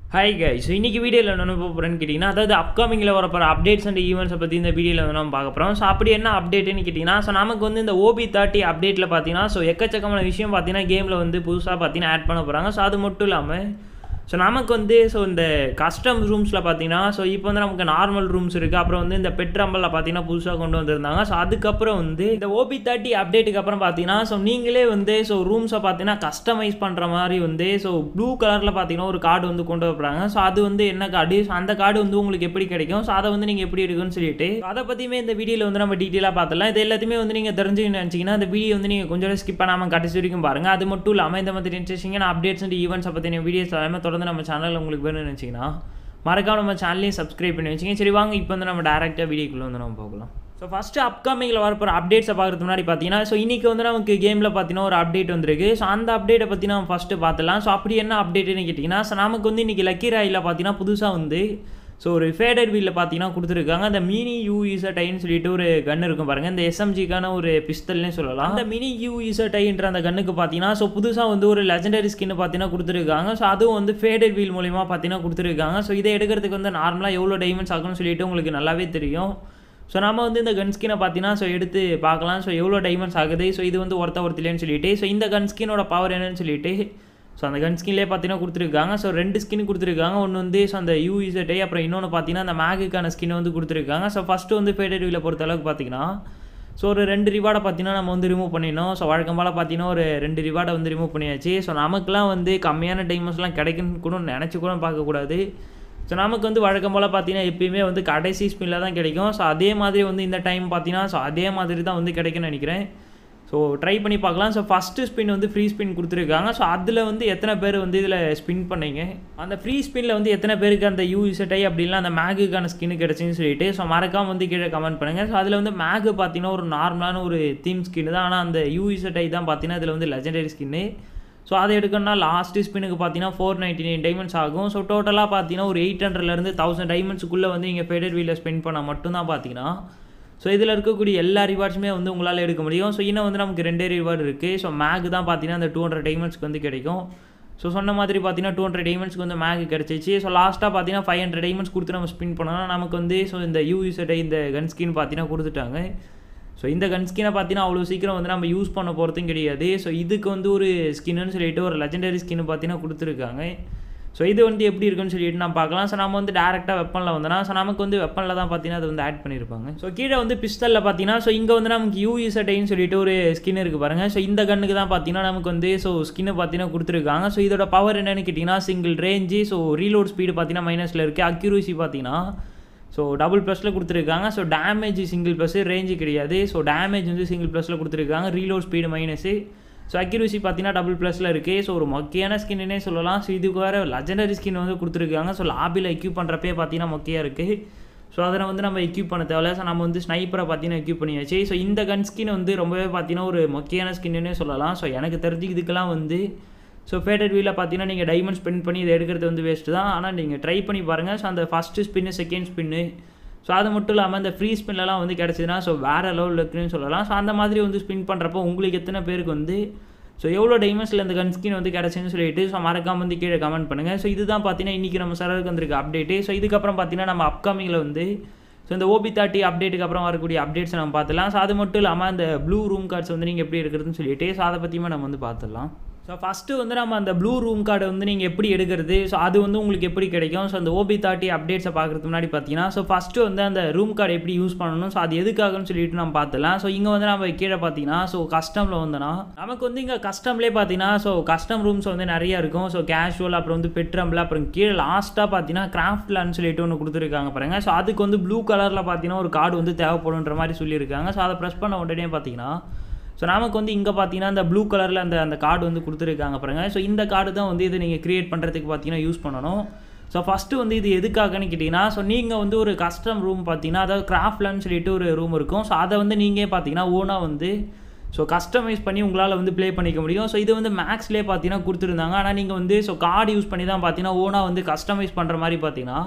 hi guys so இன்றைக்கி வீடியோவில் என்ன பார்க்க போகிறேன்னு கேட்டிங்கன்னா அதாவது அப்கமிங்கில் வரப்போகிற அப்டேட்ஸ் அண்ட் ஈவெண்ட்ஸை பற்றி இந்த வீடியோவில் வந்து நம்ம பார்க்க போகிறோம் ஸோ அப்படி என்ன அப்டேட்டுன்னு கேட்டிங்கன்னா ஸோ நமக்கு வந்து இந்த ஓபி தேர்ட்டி அப்டேட்டில் பார்த்தீங்கன்னா ஸோ எக்கச்சக்கமான விஷயம் பார்த்தீங்கன்னா கேமில் வந்து புதுசாக பார்த்தீங்கன்னா ஆட் பண்ண போகிறாங்க ஸோ அது மட்டும் இல்லாமல் ஸோ நமக்கு வந்து ஸோ இந்த கஸ்டம் ரூம்ஸில் பார்த்தீங்கன்னா ஸோ இப்போ வந்து நமக்கு நார்மல் ரூம்ஸ் இருக்குது அப்புறம் வந்து இந்த பெட்ரம்பலில் பார்த்தீங்கன்னா புதுசாக கொண்டு வந்திருந்தாங்க ஸோ அதுக்கப்புறம் வந்து இந்த ஓபி தேர்ட்டி அப்டேட்டுக்கு அப்புறம் பார்த்தீங்கன்னா ஸோ நீங்களே வந்து ஸோ ரூம்ஸை பார்த்தீங்கன்னா கஸ்டமைஸ் பண்ணுற மாதிரி வந்து ஸோ ப்ளூ கலரில் பார்த்தீங்கன்னா ஒரு கார்டு வந்து கொண்டு வரப்படுறாங்க ஸோ அது வந்து என்ன கார்டு ஸோ அந்த கார்டு வந்து உங்களுக்கு எப்படி கிடைக்கும் ஸோ அதை வந்து நீங்கள் எப்படி எடுக்குன்னு சொல்லிட்டு அதை பற்றியுமே இந்த வீடியோவில் வந்து நம்ம டீட்டெயிலாக பார்த்துலாம் இது எல்லாத்தையுமே வந்து நீங்கள் தெரிஞ்சுக்கணும்னு நினச்சிங்கன்னா இந்த வீடியோ வந்து நீங்கள் கொஞ்சம் ஸ்கிப் பண்ணாமல் கடைசி வரைக்கும் பாருங்கள் அது மட்டும் இல்லாமல் இந்த மாதிரி இன்ட்ரெஸ்டிங்கான அப்டேட்ஸ் அண்ட் ஈவெண்ட்ஸை பற்றின வீடியோஸ் எல்லாமே தொடர்ந்து நம்ம சேனலில் உங்களுக்கு வேணும்னு நினச்சிங்கன்னா மறக்காம நம்ம சேனலையும் சப்ஸ்கிரைப் பண்ணி வச்சுங்க சரி வாங்க இப்போ வந்து நம்ம டேரெக்டாக வீடியோக்குள்ளே வந்து நம்ம போகலாம் ஸோ ஃபஸ்ட்டு அப்கமிங்கில் வரப்போகிற அப்டேட்ஸை பார்க்குறதுக்கு முன்னாடி பார்த்தீங்கன்னா ஸோ இன்றைக்கி வந்து நமக்கு கேமில் பார்த்தீங்கன்னா ஒரு அப்டேட் வந்திருக்கு ஸோ அந்த அப்டேட்டை பற்றி நம்ம ஃபஸ்ட்டு பார்த்துலாம் ஸோ அப்படி என்ன அப்டேட்டுன்னு கேட்டிங்கன்னா ஸோ நமக்கு வந்து இன்றைக்கி லக்கி ராயில் பார்த்தீங்கன்னா புதுசாக வந்து ஸோ ஒரு ஃபேடட் வீலில் பார்த்தீங்கன்னா கொடுத்துருக்காங்க அந்த மினி யூ டைன்னு சொல்லிட்டு ஒரு கன் இருக்கும் பாருங்கள் இந்த எஸ்எம்ஜிக்கான ஒரு பிஸ்தல்னே சொல்லலாம் அந்த மினி யூ டைன்ற அந்த கன்னுக்கு பார்த்தீங்கன்னா ஸோ புதுசாக வந்து ஒரு லெஜண்டரி ஸ்கின் பார்த்தீங்கன்னா கொடுத்துருக்காங்க ஸோ அதுவும் வந்து ஃபேடட் வீல் மூலிமா பார்த்தீங்கன்னா கொடுத்துருக்காங்க ஸோ இதை எடுக்கிறதுக்கு வந்து நார்மலாக எவ்வளோ டைமண்ட்ஸ் ஆகும்னு சொல்லிட்டு உங்களுக்கு நல்லாவே தெரியும் ஸோ நம்ம வந்து இந்த கன் ஸ்கினை பார்த்தீங்கன்னா ஸோ எடுத்து பார்க்கலாம் ஸோ எவ்வளோ டைமண்ட்ஸ் ஆகுது ஸோ இது வந்து ஒருத்த ஒருத்திலேன்னு சொல்லிட்டு ஸோ இந்த கன் ஸ்கினோட பவர் என்னன்னு சொல்லிட்டு ஸோ அந்த கன் ஸ்கின்லேயே பார்த்தீங்கன்னா கொடுத்துருக்காங்க ஸோ ரெண்டு ஸ்கின் கொடுத்துருக்காங்க ஒன்று வந்து ஸோ அந்த யூஇசட்டை அப்புறம் இன்னொன்று பார்த்தீங்கன்னா அந்த மேகுக்கான ஸ்கின் வந்து கொடுத்துருக்காங்க ஸோ ஃபஸ்ட்டு வந்து ஃபேடட் வீல பொறுத்த அளவுக்கு பார்த்தீங்கன்னா ஸோ ஒரு ரெண்டு ரிவார்டை பார்த்தீங்கன்னா நம்ம வந்து ரிமூவ் பண்ணிடணும் ஸோ வழக்கம் போல் பார்த்தீங்கன்னா ஒரு ரெண்டு ரிவார்டை வந்து ரிமூவ் பண்ணியாச்சு ஸோ நமக்குலாம் வந்து கம்மியான டைமண்ட்ஸ்லாம் கிடைக்குன்னு கூட நினச்சி கூட பார்க்கக்கூடாது ஸோ நமக்கு வந்து வழக்கம் போல் பார்த்தீங்கன்னா எப்பயுமே வந்து கடைசி ஸ்பின்னில் தான் கிடைக்கும் ஸோ அதே மாதிரி வந்து இந்த டைம் பார்த்தீங்கன்னா ஸோ அதே மாதிரி தான் வந்து கிடைக்கும்னு நினைக்கிறேன் ஸோ ட்ரை பண்ணி பார்க்கலாம் ஸோ ஃபஸ்ட்டு ஸ்பின் வந்து ஃப்ரீ ஸ்பின் கொடுத்துருக்காங்க ஸோ அதில் வந்து எத்தனை பேர் வந்து இதில் ஸ்பின் பண்ணீங்க அந்த ஃப்ரீ ஸ்பின்னில் வந்து எத்தனை பேருக்கு அந்த யூ இசட்டை அப்படின்னா அந்த மேகுக்கான ஸ்கின்னு கிடச்சின்னு சொல்லிட்டு ஸோ மறக்காமல் வந்து கீழே கமெண்ட் பண்ணுங்கள் ஸோ அதில் வந்து மேகு பார்த்தீங்கன்னா ஒரு நார்மலான ஒரு தீம் ஸ்கின்னு தான் ஆனால் அந்த யூ இசட்டை தான் பார்த்தீங்கன்னா இதில் வந்து லெஜண்டரி ஸ்கின்னு ஸோ அதை எடுக்கணும்னா லாஸ்ட் ஸ்பின்னுக்கு பார்த்தீங்கன்னா ஃபோர் நைன்ட்டி நைன் டைமண்ட்ஸ் ஆகும் ஸோ டோட்டலாக பார்த்தீங்கன்னா ஒரு எயிட் ஹண்ட்ரட்லேருந்து தௌசண்ட் டைமண்ட்ஸுக்குள்ளே வந்து இங்கே ஃபேடட் வீலில் ஸ்பெண்ட் பண்ணால் மட்டும்தான் பார்த்தீங்கன்னா ஸோ இதில் இருக்கக்கூடிய எல்லா ரிவார்ட்ஸுமே வந்து உங்களால் எடுக்க முடியும் ஸோ இன்னும் வந்து நமக்கு ரெண்டே ரிவார்டு இருக்குது ஸோ மேக் தான் பார்த்தீங்கன்னா அந்த டூ ஹண்ட்ரட் டைமண்ட்ஸ்க்கு வந்து கிடைக்கும் ஸோ சொன்ன மாதிரி பார்த்தீங்கன்னா டூ ஹண்ட்ரட் டைமண்ட்ஸ்க்கு வந்து மேக் கிடச்சிச்சு ஸோ லாஸ்ட்டாக பார்த்தீங்கன்னா ஃபைவ் ஹண்ட்ரட் டைமண்ட்ஸ் கொடுத்து நம்ம ஸ்பின் பண்ணோம்னா நமக்கு வந்து ஸோ இந்த யூஇசட்டை இந்த கன் ஸ்கின் பார்த்தீங்கன்னா கொடுத்துட்டாங்க ஸோ இந்த கன் ஸ்கினை பார்த்தீங்கன்னா அவ்வளோ சீக்கிரம் வந்து நம்ம யூஸ் பண்ண போகிறதும் கிடையாது ஸோ இதுக்கு வந்து ஒரு ஸ்கின்னு சொல்லிட்டு ஒரு லெஜண்டரி ஸ்கின்னு பார்த்தீங்கன்னா கொடுத்துருக்காங்க ஸோ இது வந்து எப்படி இருக்குன்னு சொல்லிட்டு நான் பார்க்கலாம் ஸோ நம்ம வந்து டேரெக்டாக வெப்பனில் வந்தோம்னா ஸோ நமக்கு வந்து வெப்பனில் தான் பார்த்தீங்கன்னா அது வந்து ஆட் பண்ணியிருப்பாங்க ஸோ கீழே வந்து பிஸ்டலில் பார்த்தீங்கன்னா ஸோ இங்கே வந்து நமக்கு யூஇசட்டைன்னு சொல்லிட்டு ஒரு ஸ்கின் இருக்குது பாருங்கள் ஸோ இந்த கண்ணுக்கு தான் பார்த்தீங்கன்னா நமக்கு வந்து ஸோ ஸ்கின்னு பார்த்தீங்கன்னா கொடுத்துருக்காங்க ஸோ இதோட பவர் என்னென்னு கேட்டிங்கன்னா single range so reload speed பார்த்தீங்கன்னா மைனஸில் இருக்குது அக்யூரசி பார்த்தீங்கன்னா ஸோ டபுள் ப்ளஸில் கொடுத்துருக்காங்க so damage single plus range கிடையாது ஸோ டேமேஜ் வந்து சிங்கிள் ப்ளஸில் கொடுத்துருக்காங்க reload speed minus so accuracy பார்த்தீங்கன்னா டபுள் ப்ளஸில் இருக்குது ஸோ ஒரு மொக்கையான ஸ்கின்னே சொல்லலாம் ஸோ இதுக்கு வேறு லெஜண்டரி ஸ்கின் வந்து கொடுத்துருக்காங்க ஸோ லாபியில் எக்யூப் பண்ணுறப்பே பார்த்தீங்கன்னா மொக்கையாக இருக்குது ஸோ அதை வந்து நம்ம எக்யூப் பண்ண தேவையில்ல ஸோ நம்ம வந்து ஸ்னைப்பரை பார்த்தீங்கன்னா எக்யூப் பண்ணியாச்சு ஸோ இந்த கன் ஸ்கின் வந்து ரொம்பவே பார்த்தீங்கன்னா ஒரு மொக்கையான ஸ்கின்னே சொல்லலாம் ஸோ எனக்கு தெரிஞ்சு இதுக்கெல்லாம் வந்து ஸோ ஃபேடட் வீலில் பார்த்தீங்கன்னா நீங்கள் டைமண்ட் ஸ்பெண்ட் பண்ணி இதை எடுக்கிறது வந்து வேஸ்ட்டு தான் ஆனால் நீங்கள் ட்ரை பண்ணி பாருங்கள் ஸோ அந்த first spin second spin so அது மட்டும் இல்லாமல் இந்த ஃப்ரீ ஸ்பின்லலாம் வந்து கிடச்சிதுன்னா ஸோ வேறு லெவலில் இருக்குன்னு சொல்லலாம் ஸோ அந்த மாதிரி வந்து ஸ்பின் பண்ணுறப்போ உங்களுக்கு எத்தனை பேருக்கு வந்து ஸோ எவ்வளோ டைமண்ட்ஸில் இந்த கன் ஸ்கின் வந்து கிடச்சின்னு சொல்லிட்டு ஸோ மறக்காம வந்து கீழே கமெண்ட் பண்ணுங்கள் ஸோ இதுதான் பார்த்தீங்கன்னா இன்றைக்கி நம்ம சரருக்கு வந்திருக்க அப்டேட்டு ஸோ இதுக்கப்புறம் பார்த்தீங்கன்னா நம்ம அப்கமிங்கில் வந்து ஸோ இந்த ஓபி தேர்ட்டி அப்டேட்டுக்கு அப்புறம் வரக்கூடிய அப்டேட்ஸை நம்ம பார்த்துலாம் ஸோ அது மட்டும் இல்லாமல் அந்த ப்ளூ ரூம் கார்ட்ஸ் வந்து நீங்கள் எப்படி எடுக்கிறதுன்னு சொல்லிட்டு ஸோ அதை பற்றியுமே நம்ம வந்து பார்த்துடலாம் ஸோ ஃபஸ்ட்டு வந்து நம்ம அந்த ப்ளூ ரூம் கார்டை வந்து நீங்கள் எப்படி எடுக்கிறது ஸோ அது வந்து உங்களுக்கு எப்படி கிடைக்கும் ஸோ அந்த ஓபி தேர்ட்டி அப்டேட்ஸை பார்க்குறதுக்கு முன்னாடி பார்த்தீங்கன்னா ஸோ ஃபஸ்ட்டு வந்து அந்த ரூம் கார்டு எப்படி யூஸ் பண்ணணும் ஸோ அது எதுக்காகன்னு சொல்லிட்டு நம்ம பார்த்துலாம் ஸோ இங்கே வந்து நம்ம கீழே பார்த்தீங்கன்னா ஸோ கஸ்டமில் வந்தோன்னா நமக்கு வந்து இங்கே கஸ்டம்லேயே பார்த்தீங்கன்னா ஸோ கஸ்டம் ரூம்ஸ் வந்து நிறைய இருக்கும் ஸோ கேஷுவல் அப்புறம் வந்து பெட்ரம்பிள் அப்புறம் கீழே லாஸ்ட்டாக பார்த்தீங்கன்னா கிராஃப்ட்லான்னு சொல்லிட்டு ஒன்று கொடுத்துருக்காங்க பாருங்கள் ஸோ அதுக்கு வந்து ப்ளூ கலரில் பார்த்தீங்கன்னா ஒரு கார்டு வந்து தேவைப்படுன்ற மாதிரி சொல்லியிருக்காங்க ஸோ அதை ப்ரெஸ் பண்ண உடனே பார்த்தீங்கன்னா ஸோ நமக்கு வந்து இங்கே பார்த்தீங்கன்னா அந்த ப்ளூ கலரில் அந்த அந்த கார்டு வந்து கொடுத்துருக்காங்க பாருங்க ஸோ இந்த கார்டு தான் வந்து இதை நீங்கள் க்ரியேட் பண்ணுறதுக்கு பார்த்தீங்கன்னா யூஸ் பண்ணணும் ஸோ ஃபஸ்ட்டு வந்து இது எதுக்காகன்னு கேட்டிங்கன்னா ஸோ நீங்கள் வந்து ஒரு கஸ்டம் ரூம் பார்த்தீங்கன்னா அதாவது கிராஃப்ட்லன்னு சொல்லிட்டு ஒரு ரூம் இருக்கும் ஸோ அதை வந்து நீங்கள் பார்த்தீங்கன்னா ஓனாக வந்து ஸோ கஸ்டமைஸ் பண்ணி உங்களால் வந்து ப்ளே பண்ணிக்க முடியும் ஸோ இது வந்து மேக்ஸ்லேயே பார்த்தீங்கன்னா கொடுத்துருந்தாங்க ஆனால் நீங்கள் வந்து ஸோ கார்டு யூஸ் பண்ணி தான் பார்த்தீங்கன்னா ஓனாக வந்து கஸ்டமைஸ் பண்ணுற மாதிரி பார்த்தீங்கன்னா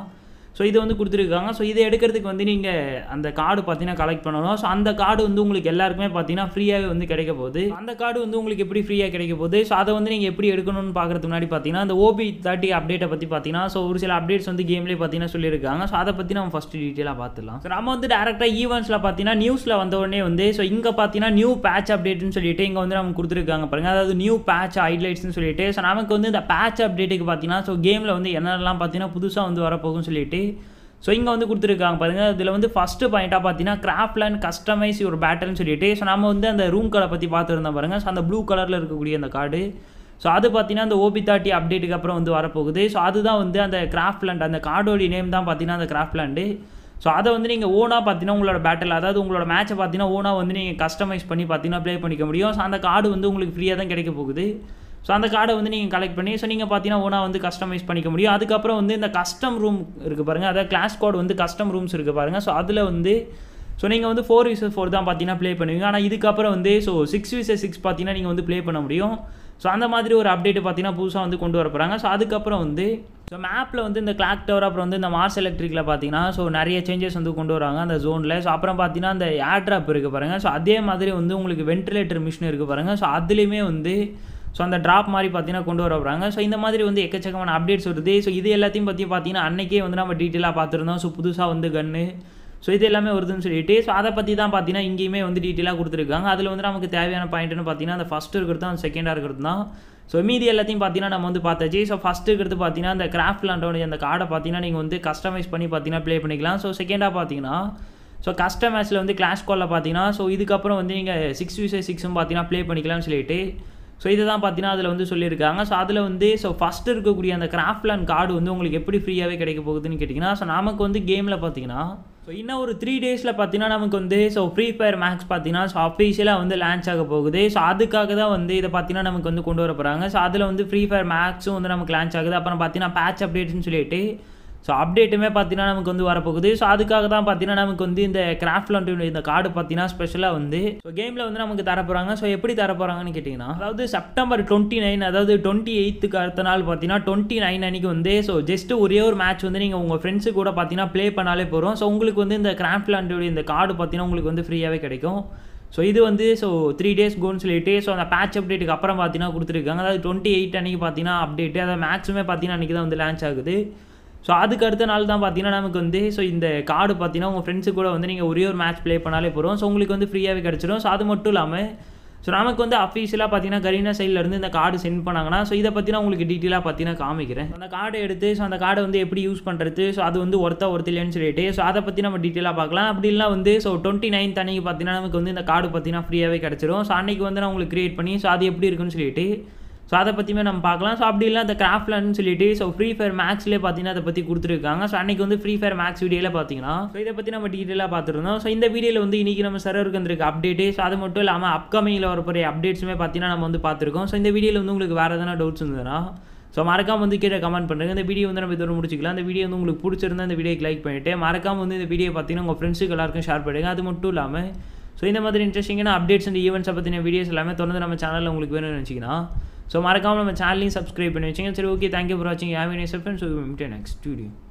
ஸோ இது வந்து கொடுத்துருக்காங்க ஸோ இதை எடுக்கிறதுக்கு வந்து நீங்கள் அந்த கார்டு பார்த்தீங்கன்னா கலெக்ட் பண்ணணும் ஸோ அந்த கார்டு வந்து உங்களுக்கு எல்லாருக்குமே பார்த்தீங்கன்னா ஃப்ரீயாகவே வந்து கிடைக்க போகுது அந்த கார்டு வந்து உங்களுக்கு எப்படி ஃப்ரீயாக கிடைக்க போகுது ஸோ அதை வந்து நீங்கள் எப்படி எடுக்கணும்னு பார்க்குறதுக்கு முன்னாடி பார்த்தீங்கன்னா அந்த ஓபி தேர்ட்டி அப்டேட்டை பற்றி பார்த்தீங்கன்னா ஸோ ஒரு சில அப்டேட்ஸ் வந்து கேம்லேயே பார்த்தீங்கன்னா சொல்லியிருக்காங்க ஸோ அதை பற்றி நம்ம ஃபஸ்ட்டு டீட்டெயிலாக பார்த்துலாம் ஸோ நம்ம வந்து டேரெக்டாக ஈவெண்ட்ஸில் பார்த்தீங்கன்னா நியூஸில் வந்த உடனே வந்து ஸோ இங்கே பார்த்தீங்கன்னா நியூ பேட்ச் அப்டேட்னு சொல்லிட்டு இங்கே வந்து நமக்கு கொடுத்துருக்காங்க பாருங்க அதாவது நியூ பேட்ச் ஹைலைட்ஸ்னு சொல்லிட்டு ஸோ நமக்கு வந்து இந்த பேட்ச் அப்டேட்டுக்கு பார்த்தீங்கன்னா ஸோ கேமில் வந்து என்னென்னலாம் பார்த்தீங்கன்னா புதுசாக வந்து வரப்போகும்னு சொல்லிட்டு ஸோ இங்கே வந்து கொடுத்துருக்காங்க பாருங்கள் இதில் வந்து ஃபஸ்ட்டு பாயிண்ட்டாக பார்த்தீங்கன்னா கிராஃப்ட்லேண்ட் கஸ்டமைஸ் ஒரு பேட்டர்னு சொல்லிட்டு ஸோ நம்ம வந்து அந்த ரூம் கலரை பற்றி பார்த்துருந்தோம் பாருங்கள் ஸோ அந்த ப்ளூ கலரில் இருக்கக்கூடிய அந்த கார்டு ஸோ அது பார்த்தீங்கன்னா அந்த ஓபி தாட்டி அப்டேட்டுக்கு அப்புறம் வந்து வரப்போகுது ஸோ அதுதான் வந்து அந்த கிராஃப்ட்லேண்ட் அந்த கார்டோடைய நேம் தான் பார்த்தீங்கன்னா அந்த கிராஃப்ட்லேண்டு ஸோ அதை வந்து நீங்கள் ஓனாக பார்த்தீங்கன்னா உங்களோட பேட்டில் அதாவது உங்களோட மேட்சை பார்த்தீங்கன்னா ஓனாக வந்து நீங்கள் கஸ்டமைஸ் பண்ணி பார்த்தீங்கன்னா ப்ளே பண்ணிக்க முடியும் ஸோ அந்த கார்டு வந்து உங்களுக்கு ஃப்ரீயாக தான் கிடைக்க போகுது ஸோ அந்த கார்டை வந்து நீங்கள் கலெக்ட் பண்ணி ஸோ நீங்கள் பார்த்தீங்கன்னா ஓனாக வந்து கஸ்டமைஸ் பண்ணிக்க முடியும் அதுக்கப்புறம் வந்து இந்த கஸ்டம் ரூம் இருக்குது பாருங்கள் அதாவது கிளாஸ் கோட் வந்து கஸ்டம் ரூம்ஸ் இருக்குது பாருங்கள் ஸோ அதில் வந்து ஸோ நீங்கள் வந்து ஃபோர் விசஸ் ஃபோர் தான் பார்த்தீங்கன்னா ப்ளே பண்ணுவீங்க ஆனால் இதுக்கப்புறம் வந்து ஸோ சிக்ஸ் விசஸ் சிக்ஸ் பார்த்தீங்கன்னா நீங்கள் வந்து ப்ளே பண்ண முடியும் ஸோ அந்த மாதிரி ஒரு அப்டேட் பார்த்தீங்கன்னா புதுசாக வந்து கொண்டு வர போகிறாங்க ஸோ அதுக்கப்புறம் வந்து ஸோ மேப்பில் வந்து இந்த கிளாக் டவர் அப்புறம் வந்து இந்த மார்ஸ் எலக்ட்ரிக்கில் பார்த்தீங்கன்னா ஸோ நிறைய சேஞ்சஸ் வந்து கொண்டு வராங்க அந்த ஜோனில் ஸோ அப்புறம் பார்த்தீங்கன்னா அந்த ஏர் ட்ராப் இருக்குது பாருங்கள் ஸோ அதே மாதிரி வந்து உங்களுக்கு வென்டிலேட்டர் மிஷின் இருக்குது பாருங்கள் ஸோ அதுலேயுமே வந்து ஸோ அந்த ட்ராப் மாதிரி பார்த்தீங்கன்னா கொண்டு வர போகிறாங்க ஸோ இந்த மாதிரி வந்து எக்கச்சக்கமான அப்டேட்ஸ் வருது ஸோ இது எல்லாத்தையும் பற்றி பார்த்தீங்கன்னா அன்றைக்கே வந்து நம்ம டீட்டெயிலாக பார்த்துருந்தோம் ஸோ புதுசாக வந்து கன்று ஸோ இது எல்லாமே வருதுன்னு சொல்லிட்டு ஸோ அதை பற்றி தான் பார்த்தீங்கன்னா இங்கேயுமே வந்து டீட்டெயிலாக கொடுத்துருக்காங்க அதில் வந்து நமக்கு தேவையான பாயிண்ட்னு பார்த்தீங்கன்னா அந்த ஃபஸ்ட்டு இருக்கிறது அந்த செகண்டாக இருக்கிறது தான் ஸோ மீதி எல்லாத்தையும் பார்த்தீங்கன்னா நம்ம வந்து பார்த்தாச்சு ஸோ ஃபஸ்ட்டு இருக்கிறது பார்த்தீங்கன்னா அந்த கிராஃப்ட் லாண்டோடைய அந்த கார்டை பார்த்தீங்கன்னா நீங்கள் வந்து கஸ்டமைஸ் பண்ணி பார்த்தீங்கன்னா ப்ளே பண்ணிக்கலாம் ஸோ செகண்டாக பார்த்தீங்கன்னா ஸோ கஸ்டம் மேட்ச்சில் வந்து கிளாஷ் காலில் பார்த்தீங்கன்னா ஸோ இதுக்கப்புறம் வந்து நீங்கள் சிக்ஸ் விசை சிக்ஸும் பார்த்தீங்கன்னா ப்ளே பண்ணிக்கலாம்னு சொல்லிட்டு ஸோ இதை தான் பார்த்தீங்கன்னா அதில் வந்து சொல்லியிருக்காங்க ஸோ அதில் வந்து ஸோ ஃபஸ்ட்டு இருக்கக்கூடிய அந்த கிராஃப்ட்லான் கார்டு வந்து உங்களுக்கு எப்படி ஃப்ரீயாகவே கிடைக்க போகுதுன்னு கேட்டிங்கன்னா ஸோ நமக்கு வந்து கேமில் பார்த்தீங்கன்னா ஸோ இன்னும் ஒரு த்ரீ டேஸில் பார்த்தீங்கன்னா நமக்கு வந்து ஸோ ஃப்ரீ ஃபயர் மேக்ஸ் பார்த்தீங்கன்னா ஸோ அஃபீஷியலாக வந்து லான்ச் ஆக போகுது ஸோ அதுக்காக தான் வந்து இதை பார்த்தீங்கன்னா நமக்கு வந்து கொண்டு வர போகிறாங்க ஸோ அதில் வந்து ஃப்ரீ ஃபயர் மேக்ஸும் வந்து நமக்கு லான்ச் ஆகுது அப்புறம் பார்த்தீங்கன்னா பேட்ச் அப்டேட்ஸ்னு சொல்லிட்டு ஸோ அப்டேட்டுமே பார்த்தீங்கன்னா நமக்கு வந்து வரப்போகுது ஸோ அதுக்காக தான் பார்த்தீங்கன்னா நமக்கு வந்து இந்த கிராஃப்ட் லாண்ட்ரி இந்த கார்டு பார்த்தீங்கன்னா ஸ்பெஷலாக வந்து ஸோ கேமில் வந்து நமக்கு தரப்போகிறாங்க ஸோ எப்படி தரப்போகிறாங்கன்னு கேட்டிங்கன்னா அதாவது செப்டம்பர் டுவெண்ட்டி நைன் அதாவது டுவெண்ட்டி எயித்துக்கு அடுத்த நாள் பார்த்தீங்கன்னா டுவெண்ட்டி நைன் அன்றைக்கி வந்து ஸோ ஜஸ்ட் ஒரே ஒரு மேட்ச் வந்து நீங்கள் உங்கள் ஃப்ரெண்ட்ஸு கூட பார்த்தீங்கன்னா ப்ளே பண்ணாலே போகிறோம் ஸோ உங்களுக்கு வந்து இந்த கிராஃப்ட் லாண்ட்ரி இந்த கார்டு பார்த்தீங்கன்னா உங்களுக்கு வந்து ஃப்ரீயாகவே கிடைக்கும் ஸோ இது வந்து ஸோ த்ரீ டேஸ் கோன்னு சொல்லிட்டு ஸோ அந்த பேட்ச் அப்டேட்டுக்கு அப்புறம் பார்த்தீங்கன்னா கொடுத்துருக்காங்க அதாவது டுவெண்ட்டி எயிட் அன்றைக்கி பார்த்தீங்கன்னா அப்டேட்டு அதாவது மேக்ஸுமே பார்த்தீங்கன்னா அன்றைக்கி தான் வந்து லான்ச் ஆகுது ஸோ அதுக்கு அடுத்த நாள் தான் பார்த்தீங்கன்னா நமக்கு வந்து ஸோ இந்த கார்டு பார்த்தீங்கன்னா உங்கள் ஃப்ரெண்ட்ஸு கூட வந்து நீங்கள் ஒரே ஒரு மேட்ச் ப்ளே பண்ணாலே போகிறோம் ஸோ உங்களுக்கு வந்து ஃப்ரீயாகவே கிடச்சிரும் ஸோ அது மட்டும் இல்லாமல் ஸோ நமக்கு வந்து அஃபீஷியலாக பார்த்தீங்கன்னா கரீனா சைட்லேருந்து இந்த கார்டு சென்ட் பண்ணாங்கன்னா ஸோ இதை பற்றி நான் உங்களுக்கு டீட்டெயிலாக பார்த்தீங்கன்னா காமிக்கிறேன் அந்த கார்டை எடுத்து ஸோ அந்த கார்டை வந்து எப்படி யூஸ் பண்ணுறது ஸோ அது வந்து ஒருத்தா ஒருத்தர் இல்லைன்னு சொல்லிட்டு ஸோ அதை பற்றி நம்ம டீட்டெயிலாக பார்க்கலாம் அப்படி இல்லைனா வந்து ஸோ டுவெண்ட்டி நைன்த் அன்னைக்கு பார்த்தீங்கன்னா நமக்கு வந்து இந்த கார்டு பார்த்தீங்கன்னா ஃப்ரீயாகவே கிடச்சிரும் ஸோ அன்றைக்கி வந்து நான் உங்களுக்கு க்ரியேட் பண்ணி ஸோ அது எப்படி இருக்குன்னு சொல்லிட்டு ஸோ அதை பற்றியுமே நம்ம பார்க்கலாம் ஸோ அப்படி இல்லை அந்த கிராஃப்ட்லன்னு சொல்லிட்டு ஸோ ஃப்ரீ ஃபயர் மேக்ஸ்லேயே பார்த்தீங்கன்னா அதை பற்றி கொடுத்துருக்காங்க ஸோ அன்றைக்கி வந்து ஃப்ரீ ஃபயர் மேக்ஸ் வீடியோவில் பார்த்தீங்கன்னா ஸோ இதை பற்றி நம்ம டீட்டெயிலாக பார்த்துருந்தோம் ஸோ இந்த வீடியோவில் வந்து இன்றைக்கி நம்ம சர்வருக்கு வந்திருக்க அப்டேட்டு ஸோ அது மட்டும் இல்லாமல் அப்கமிங்கில் வரப்போகிற அப்டேட்ஸுமே பார்த்தீங்கன்னா நம்ம வந்து பார்த்துருக்கோம் ஸோ இந்த வீடியோவில் வந்து உங்களுக்கு வேறு எதனா டவுட்ஸ் இருந்ததுன்னா ஸோ மறக்காம வந்து கீழே கமெண்ட் பண்ணுங்கள் இந்த வீடியோ வந்து நம்ம இதோட முடிச்சிக்கலாம் இந்த வீடியோ வந்து உங்களுக்கு பிடிச்சிருந்தா இந்த வீடியோக்கு லைக் பண்ணிவிட்டு மறக்காம வந்து இந்த வீடியோ பார்த்தீங்கன்னா உங்கள் ஃப்ரெண்ட்ஸுக்கு எல்லாருக்கும் ஷேர் பண்ணுங்கள் அது மட்டும் இல்லாமல் ஸோ இந்த மாதிரி இன்ட்ரெஸ்டிங்கான அப்டேட்ஸ் அண்ட் ஈவெண்ட்ஸை பற்றின வீடியோஸ் எல்லாமே தொடர்ந்து நம்ம சேனலில் உங்களுக்கு வேணும்னு நினச்சிங்கன்னா ஸோ மறக்காமல் நம்ம சேனலையும் சப்ஸ்கிரைப் பண்ணி வச்சுங்க சரி ஓகே தேங்க்யூ ஃபார் வாட்சிங் ஹேவ் நெக்ஸ்ட் வீடியோ